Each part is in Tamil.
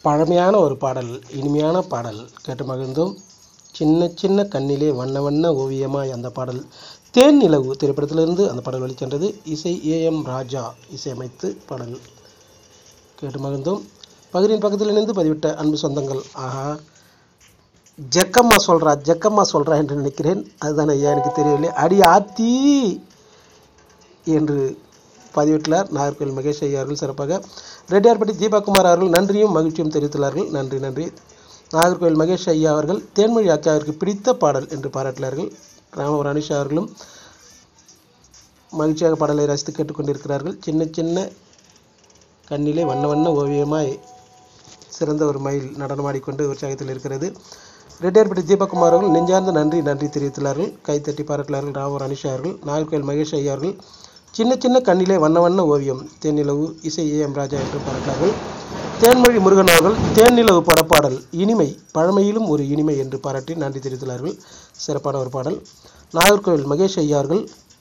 பழமையான ஒரு பாடல் இனிமையான பாடல் கேட்டு மகிழ்ந்தோம் சின்ன சின்ன கண்ணிலே வண்ண வண்ண ஓவியமாய் அந்த பாடல் தேன் நிலவு திரைப்படத்திலிருந்து அந்த பாடல் வெளிச்சென்றது இசை ஏஎம் ராஜா இசையமைத்து பாடல் கேட்டு மகிழ்ந்தோம் பகுதியின் பக்கத்தில் இணைந்து பதிவிட்ட அன்பு சொந்தங்கள் ஆஹா ஜக்கம்மா சொல்கிறா ஜக்கம்மா சொல்கிறா என்று நினைக்கிறேன் அதுதான் ஐயா எனக்கு தெரியவில்லை அடி ஆத்தி என்று பதிவிட்டுள்ளார் நாகர்கோவில் மகேஷ் ஐயா அவர்கள் சிறப்பாக ரெட்டியார்பட்டி தீபாகுமார் அவர்கள் நன்றியும் மகிழ்ச்சியும் தெரிவித்துள்ளார்கள் நன்றி நன்றி நாகர்கோவில் மகேஷ் ஐயா அவர்கள் தேன்மொழி அக்காவிற்கு பிடித்த பாடல் என்று பாராட்டினார்கள் ராமவர் அனிஷா அவர்களும் மகிழ்ச்சியாக பாடலை ரசித்து கேட்டுக்கொண்டிருக்கிறார்கள் சின்ன சின்ன கண்ணிலே வண்ண வண்ண ஓவியமாய் சிறந்த ஒரு மயில் நடனமாடிக்கொண்டு உற்சாகத்தில் இருக்கிறது ரெட்டியார்பட்டி தீபக்குமார் அவர்கள் நெஞ்சார்ந்த நன்றி நன்றி தெரிவித்துள்ளார்கள் கைத்தட்டி பாராட்டினார்கள் ராமர் அனிஷா அவர்கள் நாகர்கோவில் மகேஷ் ஐயா அவர்கள் சின்ன சின்ன கண்ணிலே வண்ண வண்ண ஓவியம் தேனிலவு இசை ஏ எம் ராஜா என்று பாராட்டினார்கள் தேன்மொழி முருகன் அவர்கள் தேனிலவு படப்பாடல் இனிமை பழமையிலும் ஒரு இனிமை என்று பாராட்டி நன்றி தெரிவித்துள்ளார்கள் சிறப்பான ஒரு பாடல் நாகர்கோவில் மகேஷ் ஐயா அவர்கள்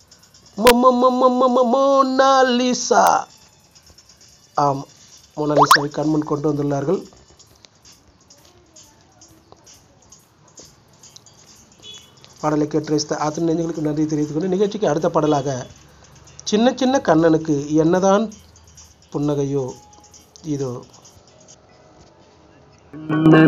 மோனாலிசா ஆம் மோனாலிசாவை கண்முன் கொண்டு வந்துள்ளார்கள் பாடலை கேட்டு ரசித்த அத்தனை நெஞ்சங்களுக்கு நன்றி தெரிவித்துக் கொண்டு நிகழ்ச்சிக்கு அடுத்த பாடலாக சின்ன சின்ன கண்ணனுக்கு என்னதான் புன்னகையோ இதோ